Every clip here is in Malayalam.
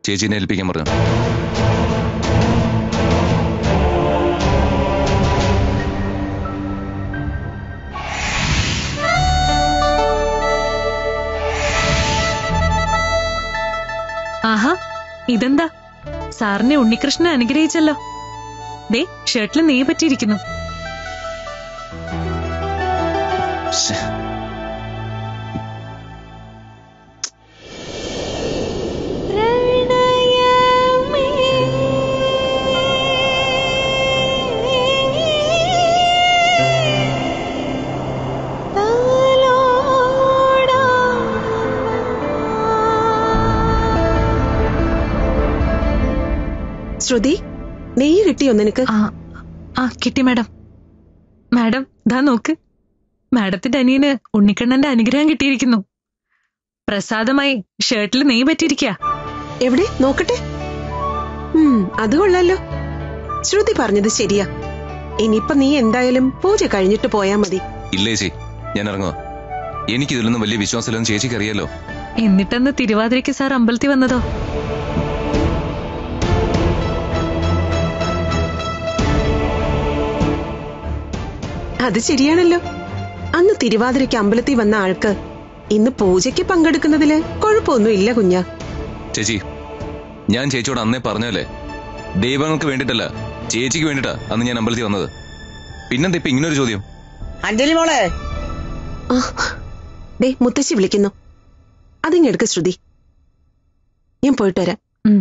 ചേച്ചീനെ ഏൽപ്പിക്കാൻ പറഞ്ഞു ആഹാ ഇതെന്താ സാറിനെ ഉണ്ണികൃഷ്ണൻ അനുഗ്രഹിച്ചല്ലോ ദേ ഷർട്ടിൽ നെയ്യ് പറ്റിയിരിക്കുന്നു ശ്ശെ. ശ്രുതി നെയ്യ് കിട്ടിയോ നിനക്ക് ആ ആ കിട്ടി മാഡം മാഡം ദാ നോക്ക് മാഡത്തിന്റെ അനിയന് ഉണ്ണിക്കണ്ണന്റെ അനുഗ്രഹം കിട്ടിയിരിക്കുന്നു പ്രസാദമായി ഷർട്ടിൽ നെയ്യ് പറ്റിയിരിക്കുക എവിടെ നോക്കട്ടെ ഉം അത് കൊള്ളാലോ ശ്രുതി പറഞ്ഞത് ശരിയാ ഇനിയിപ്പൊ നീ എന്തായാലും പൂജ കഴിഞ്ഞിട്ട് പോയാ മതി ഇല്ല ചേച്ചി ഞാൻ ഇറങ്ങുക എനിക്കിതിലൊന്നും വലിയ വിശ്വാസമില്ലെന്ന് ചേച്ചിക്ക് അറിയാലോ എന്നിട്ടെന്ന് തിരുവാതിരയ്ക്ക് സാർ അമ്പലത്തിൽ വന്നതോ അത് ശരിയാണല്ലോ അന്ന് തിരുവാതിരയ്ക്ക് അമ്പലത്തിൽ വന്ന ആൾക്ക് ഇന്ന് പൂജയ്ക്ക് പങ്കെടുക്കുന്നതില് കുഴപ്പമൊന്നും ഇല്ല കുഞ്ഞ ചേച്ചി ഞാൻ ചേച്ചിയോട് അന്നേ പറഞ്ഞല്ലേ ദൈവങ്ങൾക്ക് വേണ്ടിട്ടല്ല ചേച്ചിക്ക് വേണ്ടിട്ടാ അന്ന് ഞാൻ അമ്പലത്തിൽ വന്നത് പിന്നെന്താ ഇപ്പൊ ഇങ്ങനൊരു ചോദ്യം അഞ്ജലി മോളെ ദേ മുത്തശ്ശി വിളിക്കുന്നു അതിങ്ങെടുക്ക് ശ്രുതി ഞാൻ പോയിട്ട് വരാം ഉം.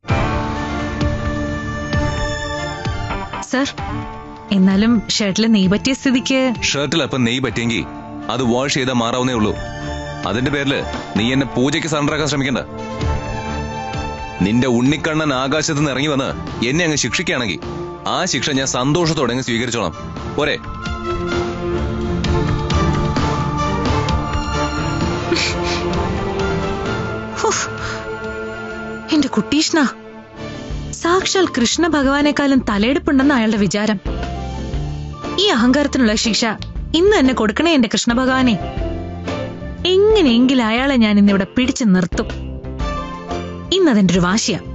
സാർ എന്നാലും ഷർട്ടിൽ നെയ്യ് പറ്റിയ സ്ഥിതിക്ക് ഷർട്ടിൽ അപ്പം നെയ്യ് പറ്റിയെങ്കിൽ അത് വാഷ് ചെയ്താൽ മാറാവുന്നേ ഉള്ളൂ അതിന്റെ പേരില് നീ എന്നെ പൂജയ്ക്ക് സറണ്ടറാക്കാൻ ശ്രമിക്കണ്ട നിന്റെ ഉണ്ണിക്കണ്ണൻ ആകാശത്ത് നിന്ന് ഇറങ്ങി വന്ന് എന്നെ അങ്ങ് ശിക്ഷിക്കുകയാണെങ്കിൽ ആ ശിക്ഷ ഞാൻ സന്തോഷത്തോടെ അങ്ങ് സ്വീകരിച്ചോളാം പോരെ ഹുഫ്. എന്റെ കുട്ടീഷ്ണ സാക്ഷാൽ കൃഷ്ണ ഭഗവാനേക്കാളും തലയെടുപ്പുണ്ടെന്ന് അയാളുടെ വിചാരം ഈ അഹങ്കാരത്തിനുള്ള ശിക്ഷ ഇന്ന് തന്നെ കൊടുക്കണേ എന്റെ കൃഷ്ണ ഭഗവാനെ എങ്ങനെയെങ്കിലും അയാളെ ഞാൻ ഇന്നിവിടെ പിടിച്ചു നിർത്തും ഇന്നതെന്റെ ഒരു വാശിയാ